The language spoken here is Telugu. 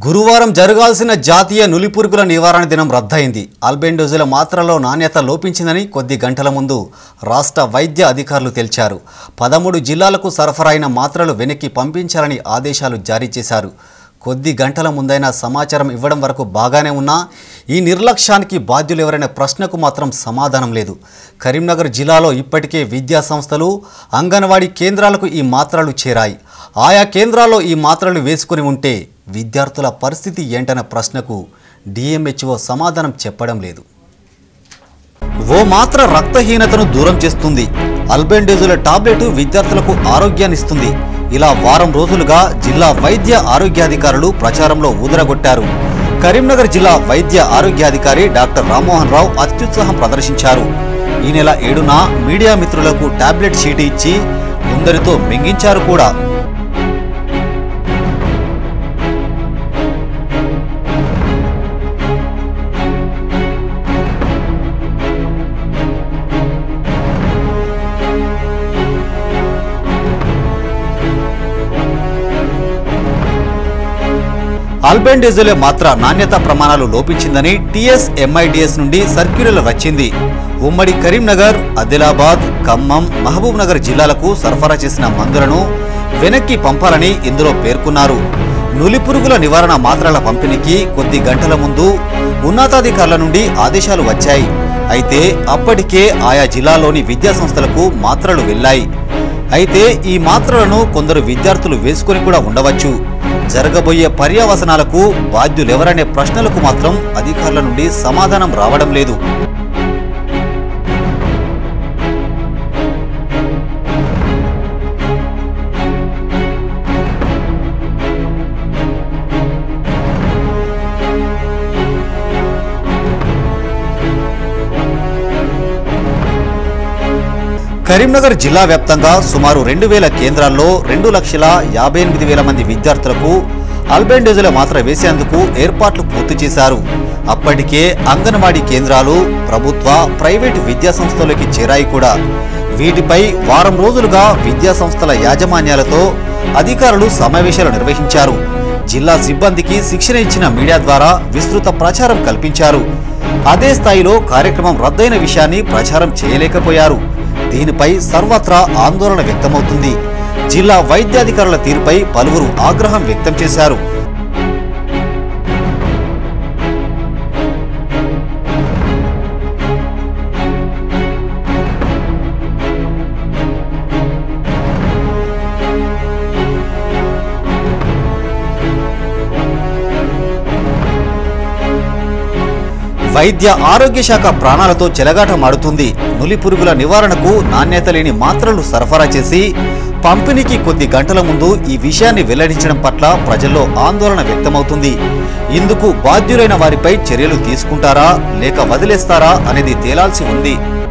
గురువారం జరగాల్సిన జాతీయ నులిపురుగుల నివారణ దినం రద్దయింది ఆల్బెండోజుల మాత్రలో నాణ్యత లోపించిందని కొద్ది గంటల ముందు రాష్ట్ర వైద్య అధికారులు తేల్చారు పదమూడు జిల్లాలకు సరఫరైన మాత్రలు వెనక్కి పంపించాలని ఆదేశాలు జారీ చేశారు కొద్ది గంటల ముందైనా సమాచారం ఇవ్వడం వరకు బాగానే ఉన్నా ఈ నిర్లక్ష్యానికి బాధ్యులు ఎవరైనా ప్రశ్నకు మాత్రం సమాధానం లేదు కరీంనగర్ జిల్లాలో ఇప్పటికే విద్యా సంస్థలు అంగన్వాడీ కేంద్రాలకు ఈ మాత్రలు చేరాయి ఆయా కేంద్రాల్లో ఈ మాత్రలు వేసుకుని ఉంటే విద్యార్థుల పరిస్థితి ఏంటన్న ప్రశ్నకు డిఎంహెచ్ఓ సమాధానం చెప్పడం లేదు ఓ మాత్ర రక్తహీనతను దూరం చేస్తుంది అల్బెండేజుల టాబ్లెట్ విద్యార్థులకు ఆరోగ్యాన్ని ఇస్తుంది ఇలా వారం రోజులుగా జిల్లా వైద్య ఆరోగ్యాధికారులు ప్రచారంలో ఊదరగొట్టారు కరీంనగర్ జిల్లా వైద్య ఆరోగ్యాధికారి డాక్టర్ రామ్మోహన్ రావు అత్యుత్సాహం ప్రదర్శించారు ఈ నెల ఏడున మీడియా మిత్రులకు టాబ్లెట్ చీటీ ఇచ్చి కొందరితో మింగించారు కూడా ఆల్బెండేజోలే మాత్ర నాణ్యత ప్రమాణాలు లోపించిందని టీఎస్ ఎంఐడిఎస్ నుండి సర్క్యులర్ వచ్చింది ఉమ్మడి కరీంనగర్ ఆదిలాబాద్ ఖమ్మం మహబూబ్ నగర్ జిల్లాలకు సరఫరా చేసిన మందులను వెనక్కి పంపాలని ఇందులో పేర్కొన్నారు నులిపురుగుల నివారణ మాత్రల పంపిణీకి కొద్ది గంటల ముందు ఉన్నతాధికారుల నుండి ఆదేశాలు వచ్చాయి అయితే అప్పటికే ఆయా జిల్లాలోని విద్యా సంస్థలకు మాత్రలు వెళ్లాయి అయితే ఈ మాత్రలను కొందరు విద్యార్థులు వేసుకొని కూడా ఉండవచ్చు జరగబోయే పర్యావసనాలకు బాధ్యులెవరనే ప్రశ్నలకు మాత్రం అధికారుల నుండి సమాధానం రావడం లేదు కరీంనగర్ జిల్లా వ్యాప్తంగా సుమారు రెండు వేల కేంద్రాల్లో రెండు లక్షల యాభై ఎనిమిది వేల మంది విద్యార్థులకు అల్బెండేజుల మాత్ర వేసేందుకు ఏర్పాట్లు పూర్తి చేశారు అప్పటికే అంగన్వాడీ కేంద్రాలు ప్రభుత్వ ప్రైవేటు విద్యా సంస్థలకి చేరాయి కూడా వీటిపై వారం రోజులుగా విద్యా సంస్థల యాజమాన్యాలతో అధికారులు సమావేశాలు నిర్వహించారు జిల్లా సిబ్బందికి శిక్షణ ఇచ్చిన మీడియా ద్వారా విస్తృత ప్రచారం కల్పించారు అదే స్థాయిలో కార్యక్రమం రద్దయిన విషయాన్ని ప్రచారం చేయలేకపోయారు దీనిపై సర్వత్రా ఆందోళన వ్యక్తమవుతుంది జిల్లా వైద్యాధికారుల తీరుపై పలువురు ఆగ్రహం వ్యక్తం చేశారు వైద్య ఆరోగ్య శాఖ ప్రాణాలతో చెలగాటమాడుతుంది నులి పురుగుల నివారణకు నాణ్యత లేని మాత్రలు సరఫరా చేసి పంపిణీకి కొద్ది గంటల ముందు ఈ విషయాన్ని వెల్లడించడం పట్ల ప్రజల్లో ఆందోళన వ్యక్తమవుతుంది ఇందుకు బాధ్యులైన వారిపై చర్యలు తీసుకుంటారా లేక వదిలేస్తారా అనేది తేలాల్సి ఉంది